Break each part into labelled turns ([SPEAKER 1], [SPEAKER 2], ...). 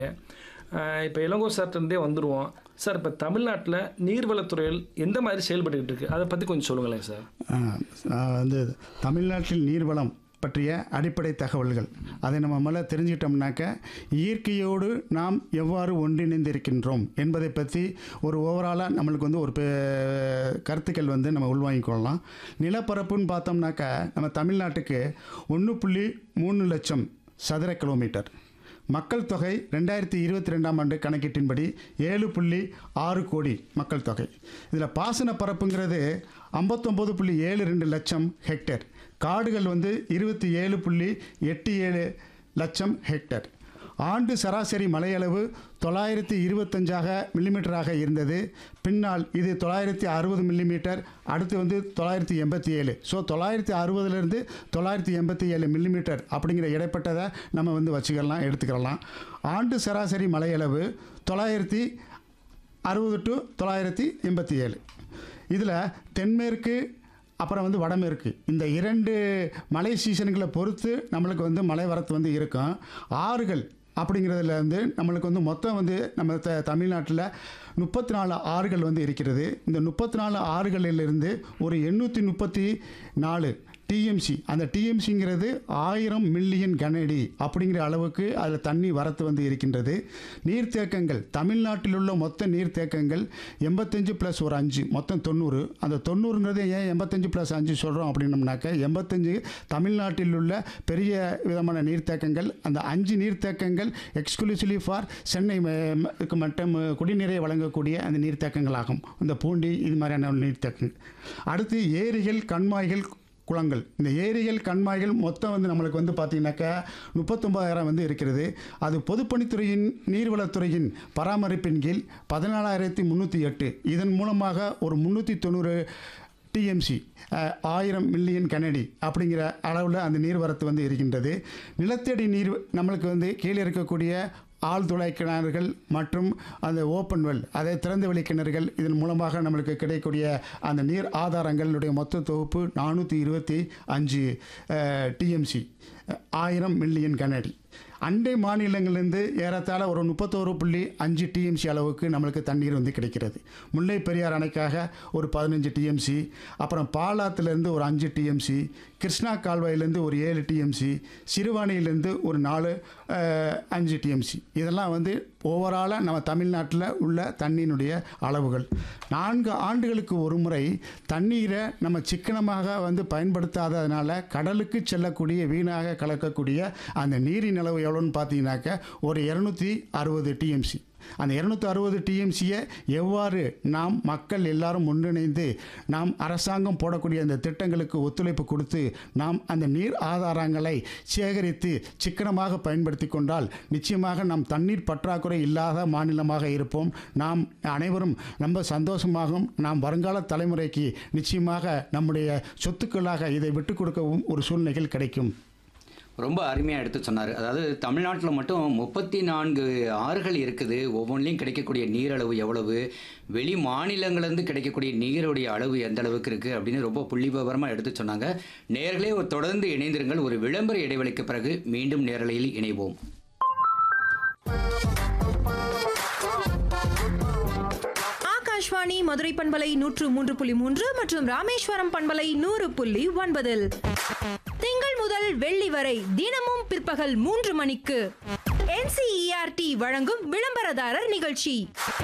[SPEAKER 1] இப்போ இளங்கோ சார்ட்டே வந்துடுவோம் சார் இப்போ தமிழ்நாட்டில் நீர்வளத்துறையில் எந்த மாதிரி செயல்பட்டுக்கிட்டு இருக்கு அதை பற்றி கொஞ்சம் சொல்லுங்களேன் சார்
[SPEAKER 2] ஆ, ஆ, வந்து தமிழ்நாட்டில் நீர்வளம் பற்றிய அடிப்படை தகவல்கள் அதை நம்ம முதல்ல தெரிஞ்சுக்கிட்டோம்னாக்க இயற்கையோடு நாம் எவ்வாறு ஒன்றிணைந்திருக்கின்றோம் என்பதை பற்றி ஒரு ஓவராலாக நம்மளுக்கு வந்து ஒரு பெ- கருத்துக்கள் வந்து நம்ம உள்வாங்கிக் கொள்ளலாம் நிலப்பரப்புன்னு பார்த்தோம்னாக்க நம்ம தமிழ்நாட்டுக்கு ஒன்று புள்ளி மூணு லட்சம் சதுர கிலோமீட்டர் மக்கள் தொகை ரெண்டாயிரத்தி இருபத்தி ரெண்டாம் ஆண்டு கணக்கீட்டின்படி ஏழு புள்ளி ஆறு கோடி மக்கள் தொகை இதில் பாசன பரப்புங்கிறது ஐம்பத்தொம்போது புள்ளி ஏழு ரெண்டு லட்சம் ஹெக்டேர் காடுகள் வந்து இருபத்தி ஏழு புள்ளி எட்டு ஏழு லட்சம் ஹெக்டேர் ஆண்டு சராசரி மழையளவு தொள்ளாயிரத்தி இருபத்தஞ்சாக மில்லிமீட்டராக இருந்தது பின்னால் இது தொள்ளாயிரத்தி அறுபது மில்லிமீட்டர் அடுத்து வந்து தொள்ளாயிரத்தி எண்பத்தி ஏழு ஸோ தொள்ளாயிரத்தி அறுபதுலேருந்து தொள்ளாயிரத்தி எண்பத்தி ஏழு மில்லிமீட்டர் அப்படிங்கிற இடைப்பட்டதை நம்ம வந்து வச்சுக்கலாம் எடுத்துக்கலாம் ஆண்டு சராசரி மழையளவு தொள்ளாயிரத்தி அறுபது டு தொள்ளாயிரத்தி எண்பத்தி ஏழு இதில் தென்மேற்கு அப்புறம் வந்து வடமேற்கு இந்த இரண்டு மழை சீசன்களை பொறுத்து நம்மளுக்கு வந்து மழை வரத்து வந்து இருக்கும் ஆறுகள் அப்படிங்கிறதுல வந்து நம்மளுக்கு வந்து மொத்தம் வந்து நம்ம த தமிழ்நாட்டில் முப்பத்தி நாலு ஆறுகள் வந்து இருக்கிறது இந்த முப்பத்தி நாலு ஆறுகளிலிருந்து ஒரு எண்ணூற்றி முப்பத்தி நாலு டிஎம்சி அந்த டிஎம்சிங்கிறது ஆயிரம் மில்லியன் கனஅடி அப்படிங்கிற அளவுக்கு அதில் தண்ணி வரத்து வந்து இருக்கின்றது நீர்த்தேக்கங்கள் தமிழ்நாட்டில் உள்ள மொத்த நீர்த்தேக்கங்கள் எண்பத்தஞ்சு ப்ளஸ் ஒரு அஞ்சு மொத்தம் தொண்ணூறு அந்த தொண்ணூறுங்கிறது ஏன் எண்பத்தஞ்சு ப்ளஸ் அஞ்சு சொல்கிறோம் அப்படின்னம்னாக்க எண்பத்தஞ்சு தமிழ்நாட்டில் உள்ள பெரிய விதமான நீர்த்தேக்கங்கள் அந்த அஞ்சு நீர்த்தேக்கங்கள் எக்ஸ்க்ளூசிவ்லி ஃபார் சென்னை ம- ம- க்கு மட்டும் குடிநீரை வழங்கக்கூடிய அந்த நீர்த்தேக்கங்கள் ஆகும் இந்த பூண்டி இது மாதிரியான நீர்த்தேக்கங்கள் அடுத்து ஏரிகள் கண்மாய்கள் குளங்கள் இந்த ஏரிகள் கண்மாய்கள் மொத்தம் வந்து நம்மளுக்கு வந்து பார்த்திங்கனாக்கா முப்பத்தொம்பதாயிரம் வந்து இருக்கிறது அது பொதுப்பணித்துறையின் நீர்வளத்துறையின் பராமரிப்பின் கீழ் பதினாலாயிரத்தி முந்நூற்றி எட்டு இதன் மூலமாக ஒரு முந்நூற்றி தொண்ணூறு டிஎம்சி ஆயிரம் மில்லியன் கனடி அப்படிங்கிற அளவில் அந்த நீர்வரத்து வந்து இருக்கின்றது நிலத்தடி நீர் நம்மளுக்கு வந்து கீழே இருக்கக்கூடிய ஆழ்துளை கிணறுகள் மற்றும் அந்த ஓப்பன் வெல் அதை திறந்த வெளி கிணறுகள் இதன் மூலமாக நம்மளுக்கு கிடைக்கக்கூடிய அந்த நீர் ஆதாரங்களுடைய மொத்த தொகுப்பு நானூற்றி இருபத்தி அஞ்சு டிஎம்சி ஆயிரம் மில்லியன் கனடி அண்டை மாநிலங்களிலிருந்து ஏறத்தாழ ஒரு முப்பத்தோரு புள்ளி அஞ்சு டிஎம்சி அளவுக்கு நம்மளுக்கு தண்ணீர் வந்து கிடைக்கிறது முல்லை பெரியார் அணைக்காக ஒரு பதினஞ்சு டிஎம்சி அப்புறம் பாலாத்துலேருந்து ஒரு அஞ்சு டிஎம்சி கிருஷ்ணா கால்வாயிலேருந்து ஒரு ஏழு டிஎம்சி சிறுவாணியிலேருந்து ஒரு நாலு அஹ், அஞ்சு டிஎம்சி இதெல்லாம் வந்து ஓவராலாக நம்ம தமிழ்நாட்டில் உள்ள தண்ணியினுடைய அளவுகள் நான்கு ஆண்டுகளுக்கு ஒரு முறை தண்ணீரை நம்ம சிக்கனமாக வந்து பயன்படுத்தாததுனால கடலுக்கு செல்லக்கூடிய வீணாக கலக்கக்கூடிய அந்த நீரின் அளவு எவ்வளோன்னு பார்த்தீங்கன்னாக்க ஒரு இரநூத்தி அறுபது டிஎம்சி அந்த இரநூத்தி அறுபது டிஎம்சியை எவ்வாறு நாம் மக்கள் எல்லாரும் ஒன்றிணைந்து நாம் அரசாங்கம் போடக்கூடிய அந்த திட்டங்களுக்கு ஒத்துழைப்பு கொடுத்து நாம் அந்த நீர் ஆதாரங்களை சேகரித்து சிக்கனமாக பயன்படுத்தி கொண்டால் நிச்சயமாக நாம் தண்ணீர் பற்றாக்குறை இல்லாத மாநிலமாக இருப்போம் நாம் அனைவரும் ரொம்ப சந்தோஷமாகவும் நாம் வருங்கால தலைமுறைக்கு நிச்சயமாக நம்முடைய சொத்துக்களாக இதை விட்டு கொடுக்கவும் ஒரு சூழ்நிலைகள் கிடைக்கும்
[SPEAKER 3] ரொம்ப அருமையாக எடுத்து சொன்னார் அதாவது தமிழ்நாட்டில் மட்டும் முப்பத்தி நான்கு ஆறுகள் இருக்குது ஒவ்வொன்றிலையும் கிடைக்கக்கூடிய நீரளவு எவ்வளவு வெளி மாநிலங்கள்லேருந்து கிடைக்கக்கூடிய நீருடைய அளவு எந்த அளவுக்கு இருக்குது அப்படின்னு ரொம்ப புள்ளி விவரமாக எடுத்து சொன்னாங்க நேர்களே தொடர்ந்து இணைந்திருங்கள் ஒரு விளம்பர இடைவெளிக்கு பிறகு மீண்டும் நேரலையில் இணைவோம்
[SPEAKER 4] ஆகாஷ்வாணி மதுரை பண்பலை நூற்று மூன்று புள்ளி மூன்று மற்றும் ராமேஸ்வரம் பண்பலை நூறு புள்ளி ஒன்பதில் திங்கள் முதல் வெள்ளி வரை தினமும் பிற்பகல் மூன்று மணிக்கு என்சிஇஆர்டி வழங்கும் விளம்பரதாரர் நிகழ்ச்சி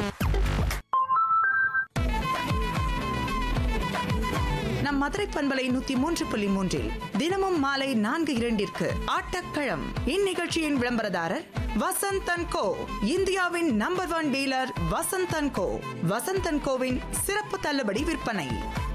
[SPEAKER 5] நம் மதுரை பண்பலை நூத்தி மூன்று புள்ளி மூன்றில் தினமும் மாலை நான்கு இரண்டிற்கு ஆட்டக்களம் இந்நிகழ்ச்சியின் விளம்பரதாரர் வசந்தன் கோ இந்தியாவின் number one dealer Vasanthan Co Vasanthan கோவின் சிறப்பு தள்ளுபடி விற்பனை